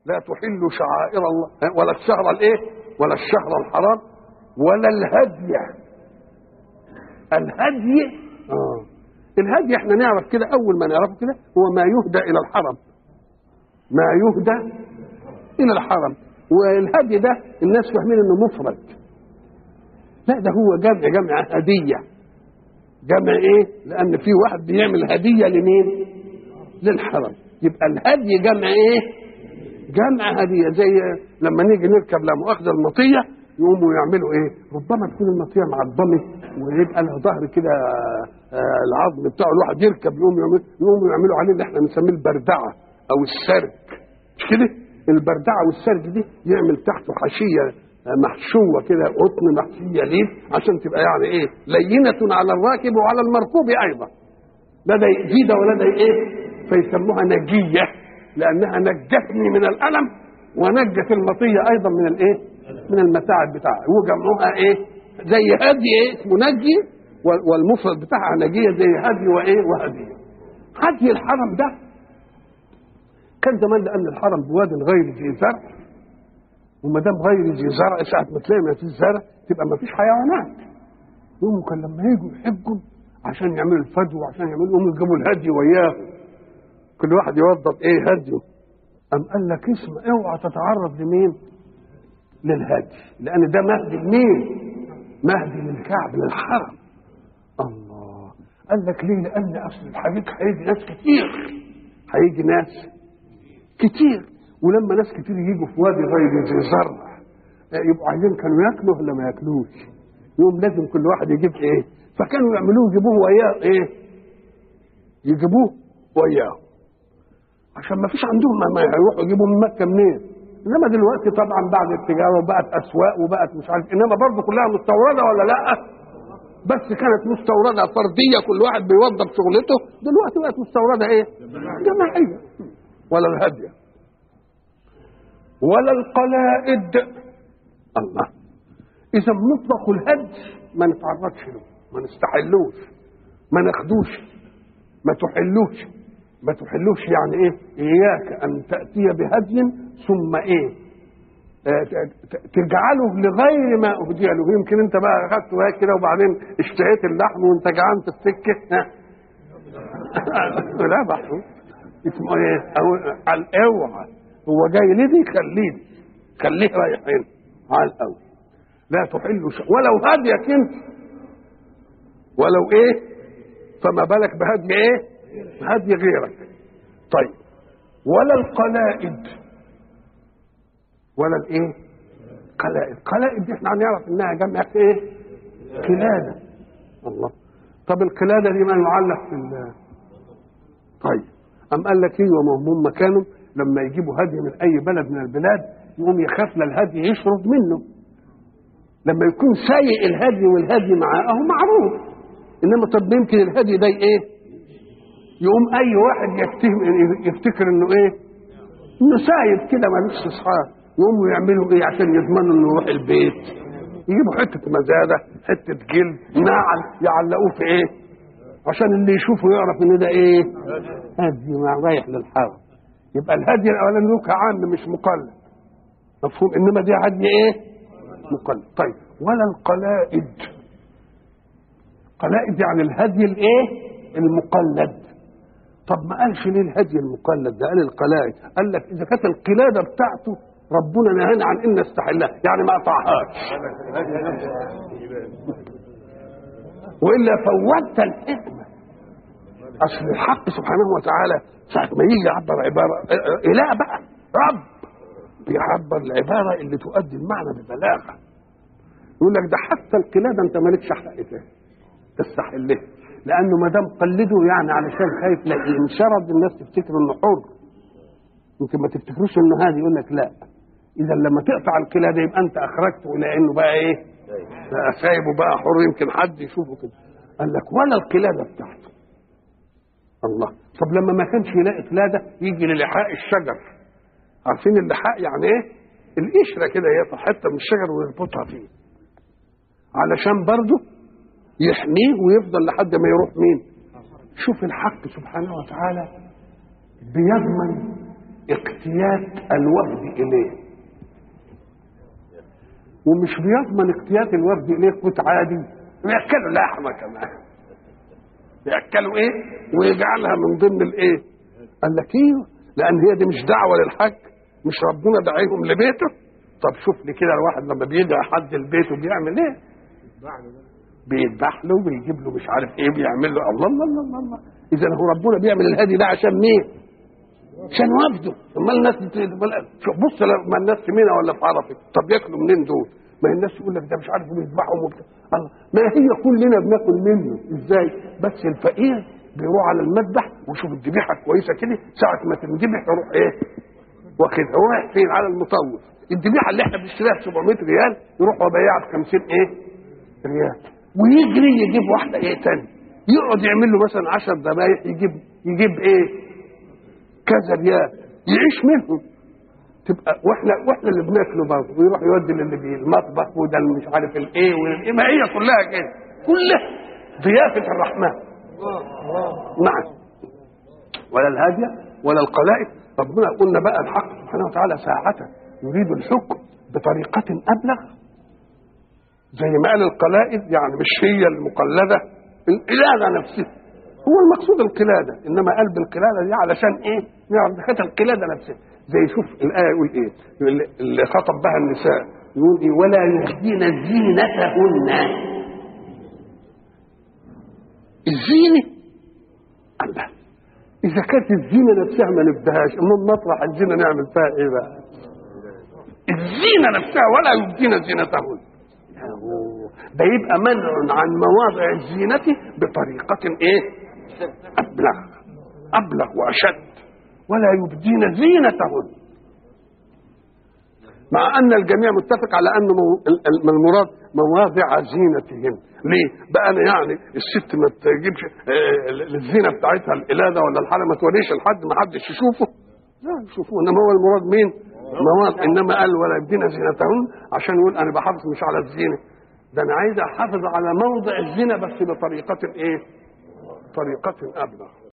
لا تحل شعائر الله ولا الشهر الايه ولا الشهر الحرام ولا الهدي الهدي اه الهدي احنا نعرف كده اول ما نعرفه كده هو ما يهدى الى الحرم ما يهدى الى الحرم والهدي ده الناس فاهمين انه مفرد لا ده هو جمع جمع هديه جمع ايه لان في واحد بيعمل هديه لمين للحرم يبقى الهدي جمع ايه جمع هديه زي لما نيجي نركب لا مؤاخذه المطيه يقوموا يعملوا ايه ربما تكون المطيه معضمه ويبقى لها ظهر كده آه العظم بتاعه الواحد يركب يقوم يعمل يقوموا يعملوا عليه اللي احنا بنسميه البردعه او السرج مش كده البردعه والسرج دي يعمل تحته حشيه محشوه كده قطن محشيه ليه عشان تبقى يعني ايه لينه على الراكب وعلى المركوب ايضا لا ده جيده ولا ده ايه فيسموها نجيه لانها نجتني من الالم ونجت المطيه ايضا من الايه من المتاعب بتاعها وجمعوها ايه زي هدي ايه اسمه نجي والمفرد بتاعها نجيه زي هدي وايه وهديه هدي الحرم ده كان زمان لان الحرم بواد غير ذي زرع وما دام غير ذي زرع ساعه ما تلاقي ما فيش زرع تبقى ما فيش حيوانات يقوموا كان لما يجوا يحجوا عشان يعملوا الفدو وعشان يعملوا يقوموا يجيبوا الهدي وياهم كل واحد يوضب ايه هديه أم قال لك اسمع اوعى تتعرض لمين؟ للهدي لأن ده مهدي لمين؟ مهدي للكعب للحرم الله قال لك ليه؟ لأن أصل الحديث هيجي ناس كتير هيجي ناس كتير ولما ناس كتير يجوا في وادي غير ذي زرع يبقوا عايزين كانوا ياكلوا ولا ما ياكلوش يوم لازم كل واحد يجيب ايه فكانوا يعملوه يجيبوه وياه ايه يجيبوه وياه عشان ما فيش عندهم ما يروحوا يجيبوا من مكه منين انما دلوقتي طبعا بعد التجاره وبقت اسواق وبقت مش عارف انما برضه كلها مستورده ولا لا بس كانت مستورده فرديه كل واحد بيوظف شغلته دلوقتي بقت مستورده ايه جماعيه ولا الهديه ولا القلائد الله اذا مطلق الهد ما نتعرضش له ما نستحلوش ما ناخدوش ما تحلوش ما تحلوش يعني ايه اياك ان تاتي بهدي ثم ايه آه تجعله لغير ما اهدي له يمكن انت بقى اخذت وهيك كده وبعدين اشتهيت اللحم وانت جعان في السكه لا بحث اسمه ايه على الاوعى هو جاي لدي خليه خليه رايح هنا على الاول لا تحل شيء ولو هديك انت ولو ايه فما بالك بهدي ايه هدي غيرك طيب ولا القلائد ولا الايه قلائد قلائد دي احنا هنعرف انها جمع ايه قلاده الله طب القلاده دي ما يعلق في ال طيب ام قال لك ايه وما هم كانوا لما يجيبوا هدي من اي بلد من البلاد يقوم يخاف الهدي يشرد منه لما يكون سايق الهدي والهدي معاه اهو معروف انما طب يمكن الهدي ده ايه يقوم اي واحد يفتهم يفتكر انه ايه انه سايب كده ملوش اصحاب يقوموا يعملوا ايه عشان يضمنوا انه يروح البيت يجيبوا حته مزاده حته جلد نعل يعلقوه في ايه عشان اللي يشوفه يعرف ان ده ايه هدي مع رايح للحرم يبقى الهدي الاولاني له عام مش مقلد مفهوم انما دي هدي ايه مقلد طيب ولا القلائد قلائد يعني الهدي الايه المقلد طب ما قالش ليه الهدي المقلد ده قال القلائد قال لك اذا كانت القلاده بتاعته ربنا نهانا عن ان نستحلها يعني ما قطعهاش والا فوتت الحكمه اصل الحق سبحانه وتعالى ساعه ما يجي يعبر عباره اله بقى رب بيعبر العباره اللي تؤدي المعنى ببلاغه يقول لك ده حتى القلاده انت مالكش حق فيها تستحلها لانه ما دام قلده يعني علشان خايف لا انشرد الناس تفتكر انه حر يمكن ما تفتكروش انه هذا يقول لك لا اذا لما تقطع القلاده يبقى انت اخرجته الى انه بقى ايه بقى سايبه بقى حر يمكن حد يشوفه كده قال لك ولا القلاده بتاعته الله طب لما ما كانش يلاقي قلاده يجي للحاء الشجر عارفين اللحاء يعني ايه القشره كده يقطع حته من الشجر ويربطها فيه علشان برضه يحميه ويفضل لحد ما يروح مين شوف الحق سبحانه وتعالى بيضمن اقتياد الوفد اليه ومش بيضمن اقتياد الوفد اليه قوت عادي وياكلوا لحمه كمان ياكلوا ايه ويجعلها من ضمن الايه قال لك ايه لان هي دي مش دعوه للحج مش ربنا دعيهم لبيته طب شوف لي كده الواحد لما بيدعي حد لبيته بيعمل ايه بيذبح له ويجيب له مش عارف ايه بيعمل له الله الله الله الله, الله. اذا هو ربنا بيعمل الهدي ده عشان مين عشان وفده امال الناس شوف بص لما الناس في منى ولا في عرفه طب ياكلوا منين دول ما هي الناس يقول لك ده مش عارف بيذبحهم وبتاع الله ما هي كلنا بناكل منه ازاي بس الفقير بيروح على المذبح ويشوف الذبيحه كويسه كده ساعه ما تنذبح يروح ايه واخدها هو رايح فين على المطوف الذبيحه اللي احنا بنشتريها ب 700 ريال يروح وبيعها ب 50 ايه ريال ويجري يجيب واحده ايه تاني يقعد يعمل له مثلا 10 ذبايح يجيب يجيب ايه كذا ريال يعيش منهم تبقى واحنا واحنا اللي بناكله برضه ويروح يودي للي بيه المطبخ وده اللي مش عارف الايه والايه ما هي كلها كده كلها ضيافه الرحمن نعم ولا الهاديه ولا القلائد ربنا قلنا بقى الحق سبحانه وتعالى ساعة يريد الحكم بطريقة أبلغ زي ما قال القلائد يعني مش هي المقلدة القلادة نفسها هو المقصود القلادة إنما قلب القلادة دي علشان إيه؟ نعرف دخلت القلادة نفسها زي شوف الآية يقول إيه؟ اللي خطب بها النساء يقول إيه؟ ولا يهدين زينتهن الزينة الله إذا كانت الزينة نفسها ما نبدهاش أمال مطرح الزينة نعمل فيها إيه بقى؟ الزينة نفسها ولا يبدين زينتهن ده يبقى منع عن مواضع الزينة بطريقة إيه؟ أبلغ أبلغ وأشد ولا يبدين زينتهن مع أن الجميع متفق على أن المراد مواضع زينتهن ليه؟ بقى أنا يعني الست ما تجيبش الزينة بتاعتها القلادة ولا الحالة ما توريش لحد ما حدش يشوفه لا يشوفوه إنما هو المراد مين؟ مواد إنما قال ولا يبدين زينتهن عشان يقول أنا بحافظ مش على الزينة ده أنا عايز أحافظ على موضع الزينة بس بطريقة إيه؟ طريقة أبلغ